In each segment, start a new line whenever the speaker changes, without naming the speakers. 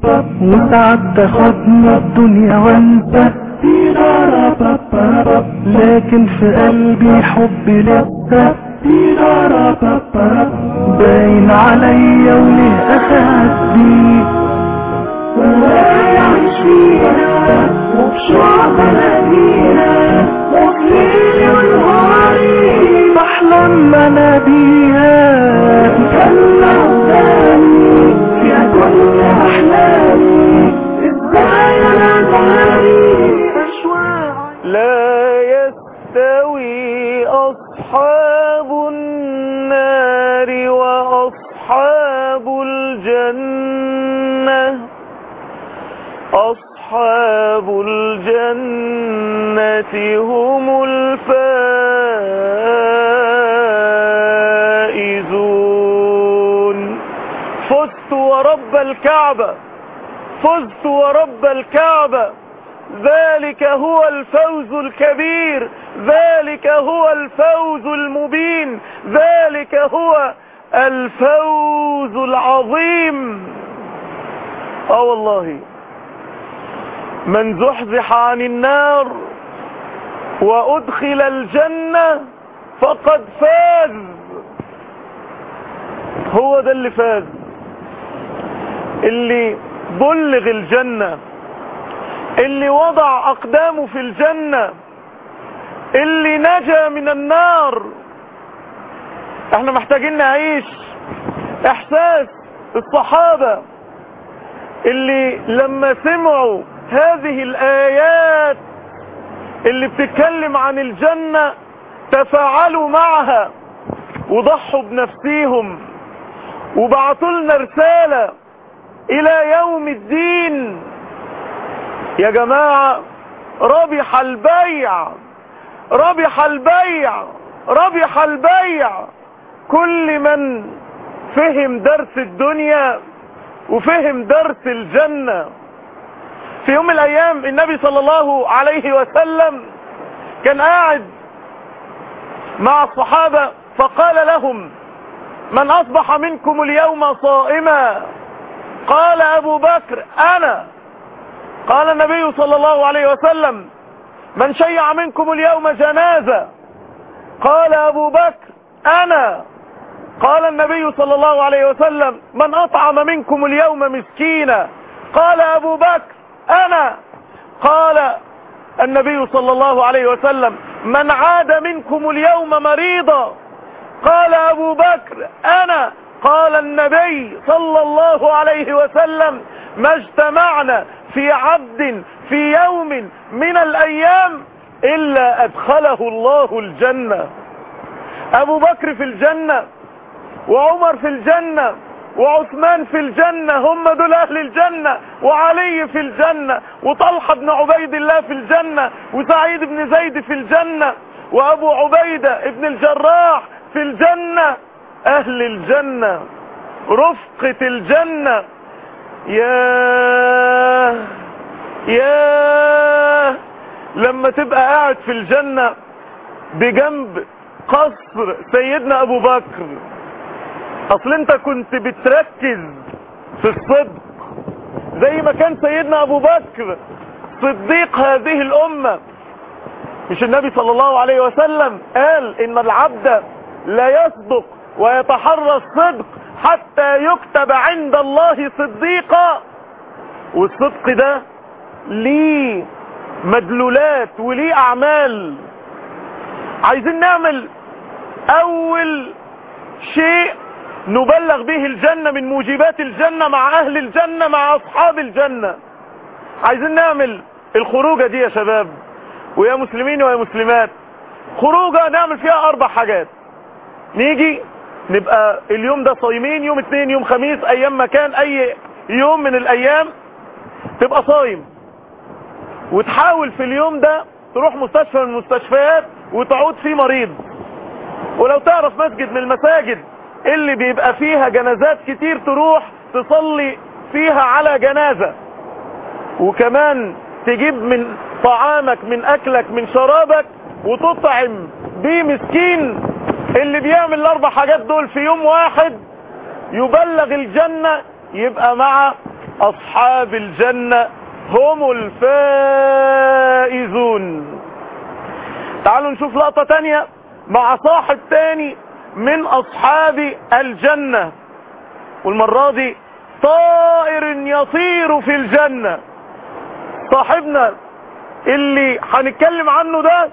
وساعات تاخدني الدنيا وانسى لكن في قلبي حب لسه باين عليا وليه اخدي
ويعيش فيها وبشعب نبيها وفي ونهاري
بحلم انا بيها
كلا قدامي فيها كل احلامي ازاي انا داري
لا يستوي أصحاب النار وأصحاب الجنة أصحاب الجنة هم الفائزون فزت ورب الكعبة فزت ورب الكعبة ذلك هو الفوز الكبير ذلك هو الفوز المبين ذلك هو الفوز العظيم اه والله من زحزح عن النار وادخل الجنة فقد فاز هو ده اللي فاز اللي بلغ الجنة اللي وضع اقدامه في الجنة اللي نجا من النار احنا محتاجين نعيش احساس الصحابة اللي لما سمعوا هذه الايات اللي بتتكلم عن الجنة تفاعلوا معها وضحوا بنفسيهم وبعتوا لنا رسالة الى يوم الدين يا جماعة ربح البيع ربح البيع ربح البيع كل من فهم درس الدنيا وفهم درس الجنة في يوم من الايام النبي صلى الله عليه وسلم كان قاعد مع الصحابة فقال لهم من اصبح منكم اليوم صائما قال ابو بكر انا قال النبي صلى الله عليه وسلم من شيع منكم اليوم جنازة قال ابو بكر انا قال النبي صلى الله عليه وسلم من اطعم منكم اليوم مسكينا قال ابو بكر انا قال النبي صلى الله عليه وسلم من عاد منكم اليوم مريضا قال ابو بكر انا قال النبي صلى الله عليه وسلم ما اجتمعنا في عبد في يوم من الايام الا ادخله الله الجنة ابو بكر في الجنة وعمر في الجنة وعثمان في الجنة هم دول اهل الجنة وعلي في الجنة وطلحة بن عبيد الله في الجنة وسعيد بن زيد في الجنة وابو عبيدة ابن الجراح في الجنة اهل الجنة رفقة الجنة يا يا لما تبقى قاعد في الجنة بجنب قصر سيدنا ابو بكر اصل انت كنت بتركز في الصدق زي ما كان سيدنا ابو بكر صديق هذه الامة مش النبي صلى الله عليه وسلم قال ان العبد لا يصدق ويتحرى الصدق حتى يكتب عند الله صديقا والصدق ده ليه مدلولات وليه اعمال عايزين نعمل اول شيء نبلغ به الجنة من موجبات الجنة مع اهل الجنة مع اصحاب الجنة عايزين نعمل الخروجة دي يا شباب ويا مسلمين ويا مسلمات خروجة نعمل فيها اربع حاجات نيجي نبقى اليوم ده صايمين يوم اثنين يوم خميس ايام مكان اي يوم من الايام تبقى صايم وتحاول في اليوم ده تروح مستشفى من المستشفيات وتعود فيه مريض ولو تعرف مسجد من المساجد اللي بيبقى فيها جنازات كتير تروح تصلي فيها على جنازة وكمان تجيب من طعامك من اكلك من شرابك وتطعم بيه مسكين اللي بيعمل الاربع حاجات دول في يوم واحد يبلغ الجنة يبقى مع اصحاب الجنة هم الفائزون تعالوا نشوف لقطة تانية مع صاحب تاني من اصحاب الجنة والمرة دي طائر يطير في الجنة صاحبنا اللي هنتكلم عنه ده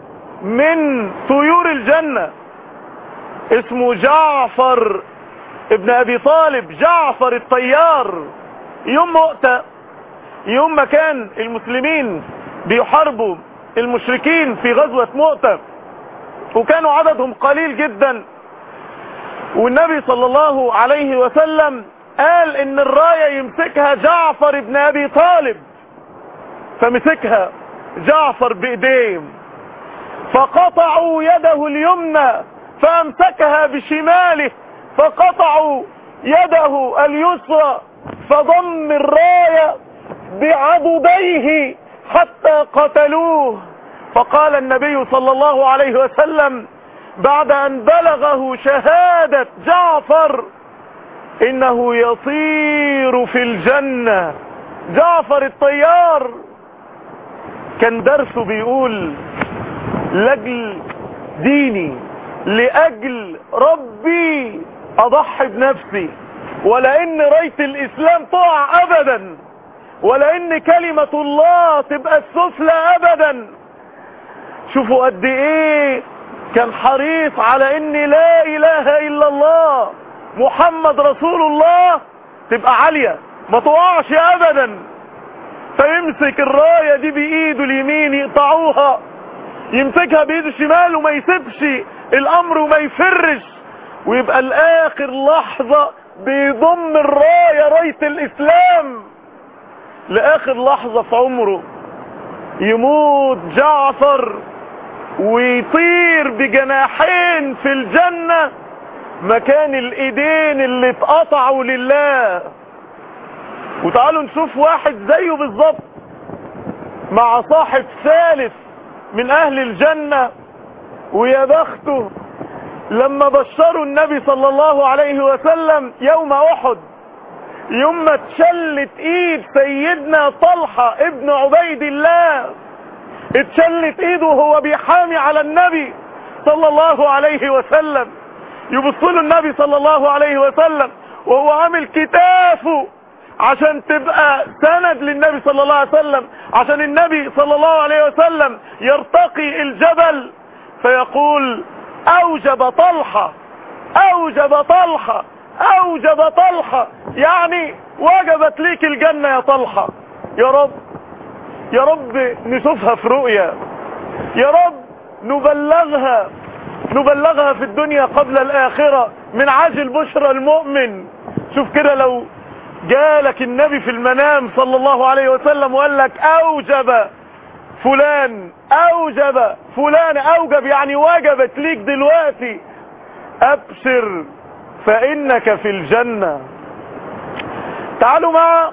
من طيور الجنة اسمه جعفر ابن ابي طالب جعفر الطيار يوم مؤتة يوم ما كان المسلمين بيحاربوا المشركين في غزوة مؤتة وكانوا عددهم قليل جدا والنبي صلى الله عليه وسلم قال ان الراية يمسكها جعفر ابن ابي طالب فمسكها جعفر بايديه فقطعوا يده اليمنى فامسكها بشماله فقطعوا يده اليسرى فضم الراية بعضديه حتى قتلوه فقال النبي صلى الله عليه وسلم بعد ان بلغه شهادة جعفر انه يطير في الجنة جعفر الطيار كان درسه بيقول لاجل ديني لاجل ربي اضحي بنفسي ولان راية الاسلام تقع ابدا ولان كلمة الله تبقى السفلى ابدا شوفوا قد ايه كان حريص على ان لا اله الا الله محمد رسول الله تبقى عالية ما تقعش ابدا فيمسك الراية دي بايده اليمين يقطعوها يمسكها بايده الشمال وما يسيبش الامر وما يفرش ويبقى الاخر لحظة بيضم الراية راية الاسلام لاخر لحظة في عمره يموت جعفر ويطير بجناحين في الجنة مكان الايدين اللي اتقطعوا لله وتعالوا نشوف واحد زيه بالظبط مع صاحب ثالث من اهل الجنة ويا بخته لما بشروا النبي صلى الله عليه وسلم يوم احد يوم ما اتشلت ايد سيدنا طلحة ابن عبيد الله اتشلت ايده وهو بيحامي على النبي صلى الله عليه وسلم يبص له النبي صلى الله عليه وسلم وهو عامل كتافه عشان تبقى سند للنبي صلى الله عليه وسلم عشان النبي صلى الله عليه وسلم يرتقي الجبل فيقول اوجب طلحة اوجب طلحة اوجب طلحة يعني وجبت ليك الجنة يا طلحة يا رب يا رب نشوفها في رؤيا يا رب نبلغها نبلغها في الدنيا قبل الاخرة من عاجل بشرى المؤمن شوف كده لو جالك النبي في المنام صلى الله عليه وسلم وقال لك اوجب فلان اوجب فلان اوجب يعني وجبت ليك دلوقتي ابشر فانك في الجنة تعالوا مع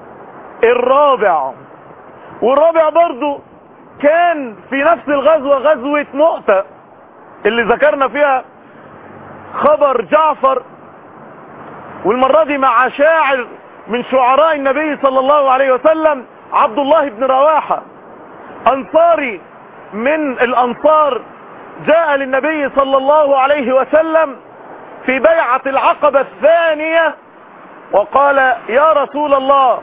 الرابع والرابع برضو كان في نفس الغزوة غزوة مؤتة اللي ذكرنا فيها خبر جعفر والمرة دي مع شاعر من شعراء النبي صلى الله عليه وسلم عبد الله بن رواحة انصاري من الانصار جاء للنبي صلى الله عليه وسلم في بيعة العقبة الثانية وقال يا رسول الله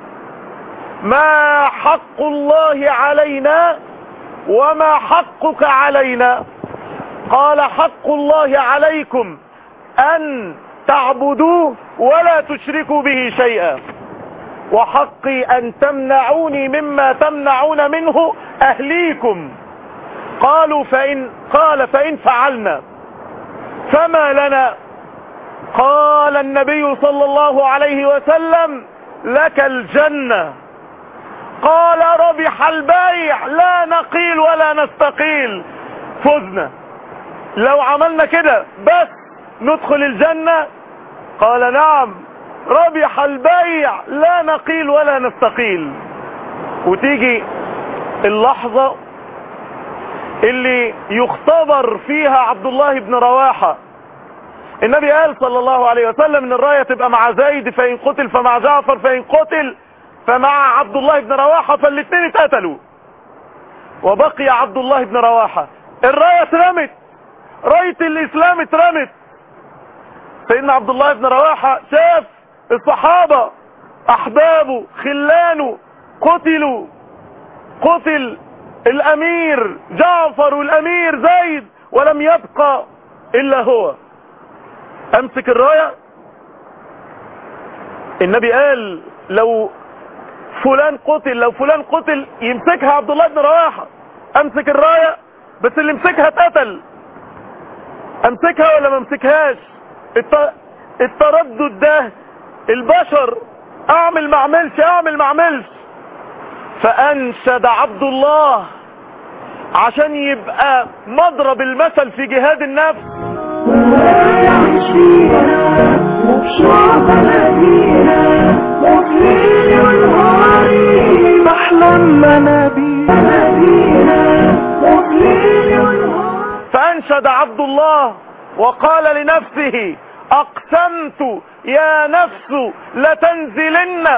ما حق الله علينا وما حقك علينا قال حق الله عليكم ان تعبدوه ولا تشركوا به شيئا وحقي ان تمنعوني مما تمنعون منه اهليكم قالوا فان قال فان فعلنا فما لنا قال النبي صلى الله عليه وسلم لك الجنة قال ربح البيع لا نقيل ولا نستقيل فزنا لو عملنا كده بس ندخل الجنة قال نعم ربح البيع لا نقيل ولا نستقيل وتيجي اللحظة اللي يختبر فيها عبد الله بن رواحة النبي قال صلى الله عليه وسلم ان الراية تبقى مع زيد فان قتل فمع جعفر فان قتل فمع عبد الله بن رواحة فالاثنين اتقتلوا وبقي عبد الله بن رواحة الراية اترمت راية الاسلام اترمت سيدنا عبد الله بن رواحة شاف الصحابة احبابه خلانه قتلوا قتل الامير جعفر والامير زيد ولم يبقى الا هو امسك الراية النبي قال لو فلان قتل لو فلان قتل يمسكها عبد الله بن رواحة امسك الراية بس اللي مسكها اتقتل امسكها ولا ما امسكهاش الت... التردد ده البشر اعمل ما اعملش اعمل ما اعملش فانشد عبد الله عشان يبقى مضرب المثل في جهاد النفس
ويعيش فيها وبشعب مدينة وفي ونهاري
محلى منابي
مدينة وفي ونهاري
فانشد عبد الله وقال لنفسه اقسمت يا نفس لتنزلن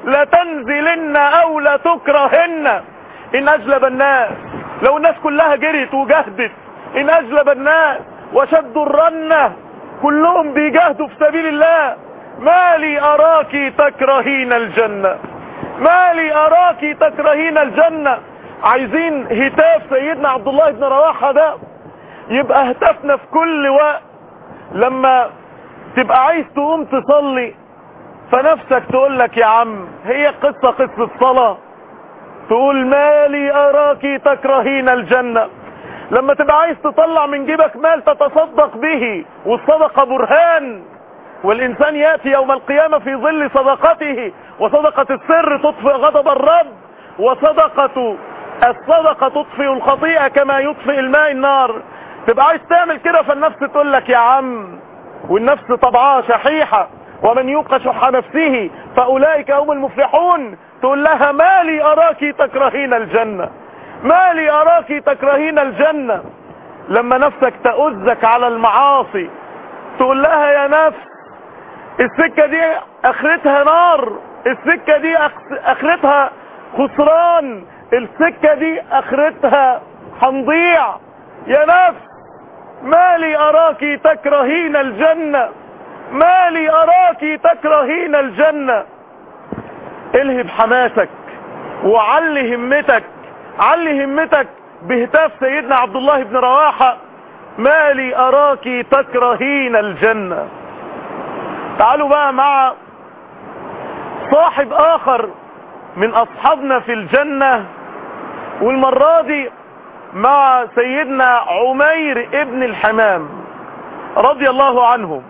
لتنزلن او لتكرهن ان اجلب الناس لو الناس كلها جرت وجهدت ان اجلب الناس وشدوا الرنة كلهم بيجاهدوا في سبيل الله ما لي اراك تكرهين الجنة ما لي اراك تكرهين الجنة عايزين هتاف سيدنا عبد الله بن رواحة ده يبقى هتفنا في كل وقت لما تبقى عايز تقوم تصلي فنفسك تقول لك يا عم هي قصة قصة صلاة تقول مالي اراك تكرهين الجنة لما تبقى عايز تطلع من جيبك مال تتصدق به والصدقة برهان والانسان يأتي يوم القيامة في ظل صدقته وصدقة السر تطفئ غضب الرب وصدقة الصدقة تطفئ الخطيئة كما يطفئ الماء النار تبقى عايز تعمل كده فالنفس تقول لك يا عم والنفس طبعها شحيحة ومن يوق شح نفسه فأولئك هم المفلحون تقول لها ما لي أراك تكرهين الجنة ما لي أراك تكرهين الجنة لما نفسك تأذك على المعاصي تقول لها يا نفس السكة دي اخرتها نار السكة دي أخ- اخرتها خسران السكة دي اخرتها هنضيع يا نفس ما لي اراك تكرهين الجنة ما لي اراك تكرهين الجنة الهب حماسك وعلي همتك علي همتك بهتاف سيدنا عبد الله بن رواحة ما لي اراك تكرهين الجنة تعالوا بقى مع صاحب اخر من اصحابنا في الجنة والمرة دي مع سيدنا عمير ابن الحمام رضي الله عنه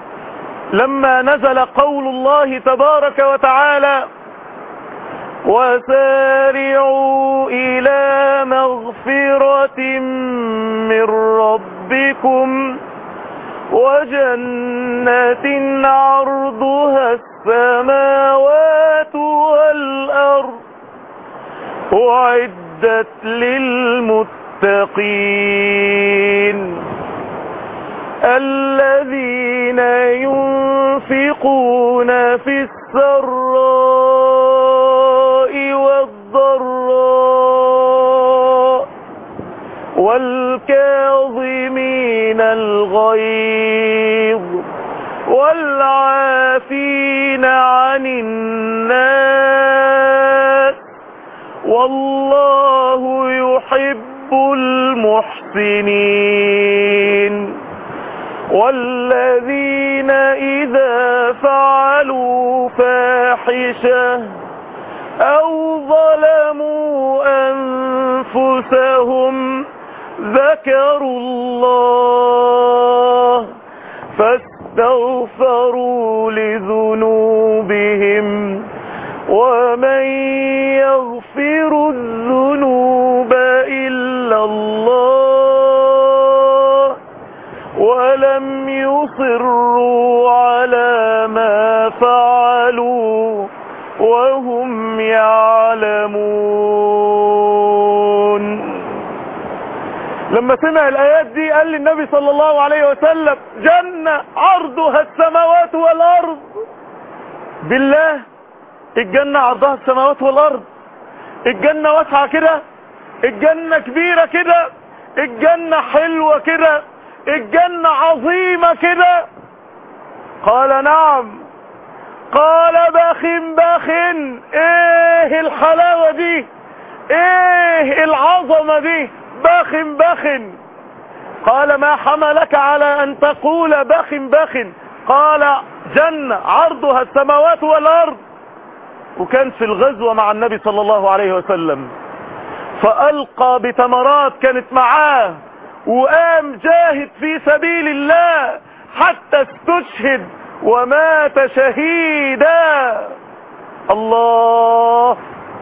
لما نزل قول الله تبارك وتعالى وسارعوا إلى مغفرة من ربكم وجنة عرضها السماوات والأرض أعدت للمتقين الذين ينفقون في السراء والضراء والكاظمين الغيظ والعافين عن الناس والله يحب المحسنين والذين إذا فعلوا فاحشة أو ظلموا أنفسهم ذكروا الله فاستغفروا لذنوبهم ومن يغفر الذنوب إلا الله ولم يصروا على ما فعلوا وهم يعلمون لما سمع الايات دي قال للنبي صلى الله عليه وسلم جنة عرضها السماوات والارض بالله الجنة عرضها السماوات والارض الجنة واسعة كده الجنة كبيرة كده الجنة حلوة كده الجنة عظيمة كده قال نعم قال بخ بخ ايه الحلاوة دي ايه العظمة دي بخ بخ قال ما حملك على ان تقول بخ بخ قال جنة عرضها السماوات والارض وكان في الغزوة مع النبي صلى الله عليه وسلم فألقى بتمرات كانت معاه وقام جاهد في سبيل الله حتى استشهد ومات شهيدا الله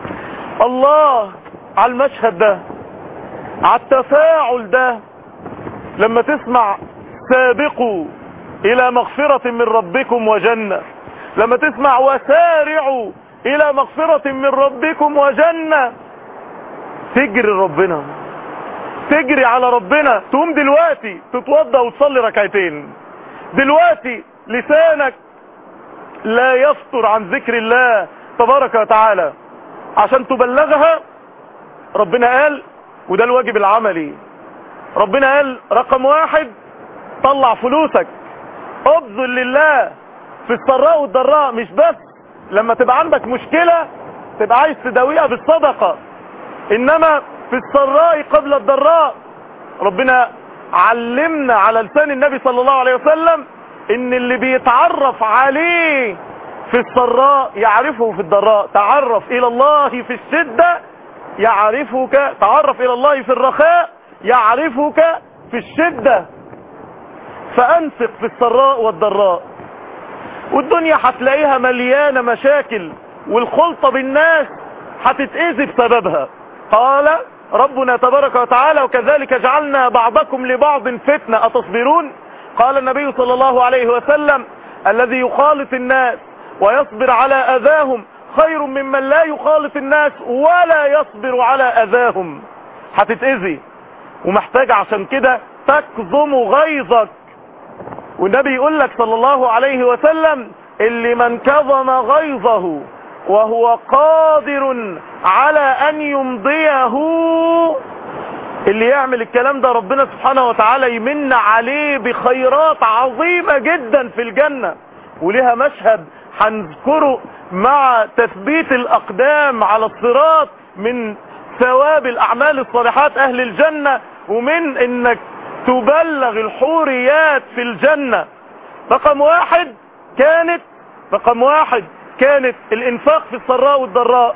الله على المشهد ده على التفاعل ده لما تسمع سابقوا الى مغفرة من ربكم وجنة لما تسمع وسارعوا الى مغفرة من ربكم وجنة تجري ربنا تجري على ربنا تقوم دلوقتي تتوضى وتصلي ركعتين دلوقتي لسانك لا يفطر عن ذكر الله تبارك وتعالى عشان تبلغها ربنا قال وده الواجب العملي ربنا قال رقم واحد طلع فلوسك ابذل لله في السراء والضراء مش بس لما تبقى عندك مشكلة تبقى عايز تداويها بالصدقة انما في السراء قبل الضراء ربنا علمنا على لسان النبي صلى الله عليه وسلم ان اللي بيتعرف عليه في السراء يعرفه في الضراء تعرف الى الله في الشدة يعرفك تعرف الى الله في الرخاء يعرفك في الشدة فانفق في السراء والضراء والدنيا هتلاقيها مليانة مشاكل والخلطة بالناس هتتأذي بسببها قال ربنا تبارك وتعالى وكذلك جعلنا بعضكم لبعض فتنة أتصبرون قال النبي صلى الله عليه وسلم الذي يخالط الناس ويصبر على أذاهم خير ممن لا يخالط الناس ولا يصبر على أذاهم هتتأذي ومحتاج عشان كده تكظم غيظك والنبي يقول لك صلى الله عليه وسلم اللي من كظم غيظه وهو قادر على ان يمضيه اللي يعمل الكلام ده ربنا سبحانه وتعالى يمن عليه بخيرات عظيمة جدا في الجنة ولها مشهد هنذكره مع تثبيت الاقدام على الصراط من ثواب الاعمال الصالحات اهل الجنة ومن انك تبلغ الحوريات في الجنة رقم واحد كانت رقم واحد كانت الانفاق في السراء والضراء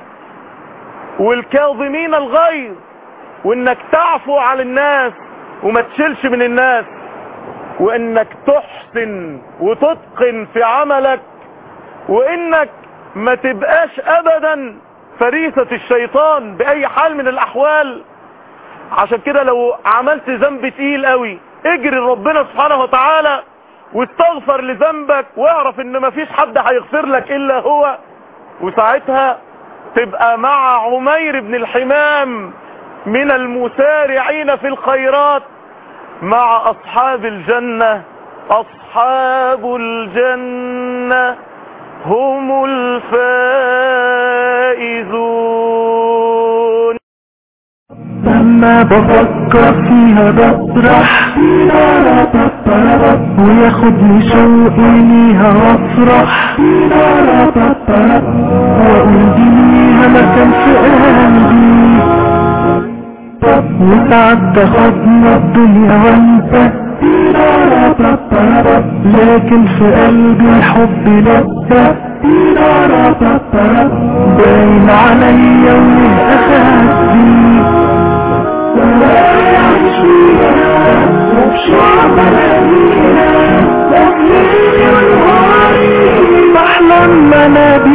والكاظمين الغيظ وانك تعفو على الناس وما تشيلش من الناس وانك تحسن وتتقن في عملك وانك ما تبقاش ابدا فريسة الشيطان باي حال من الاحوال عشان كده لو عملت ذنب تقيل قوي اجري ربنا سبحانه وتعالى واستغفر لذنبك واعرف ان مفيش حد هيغفر لك الا هو وساعتها تبقى مع عمير بن الحمام من المسارعين في الخيرات مع اصحاب الجنة اصحاب الجنة هم الفائزون
لما بفكر فيها بسرح وياخدني شوقي ليها وافرح واقول دي ليها مكان في قلبي وساعات تاخدنا الدنيا وانسى لكن في قلبي الحب لسه باين عليا والاخدي
ويعيش فيها وبشعب مدينة وبليل ونهاري
بحلم انا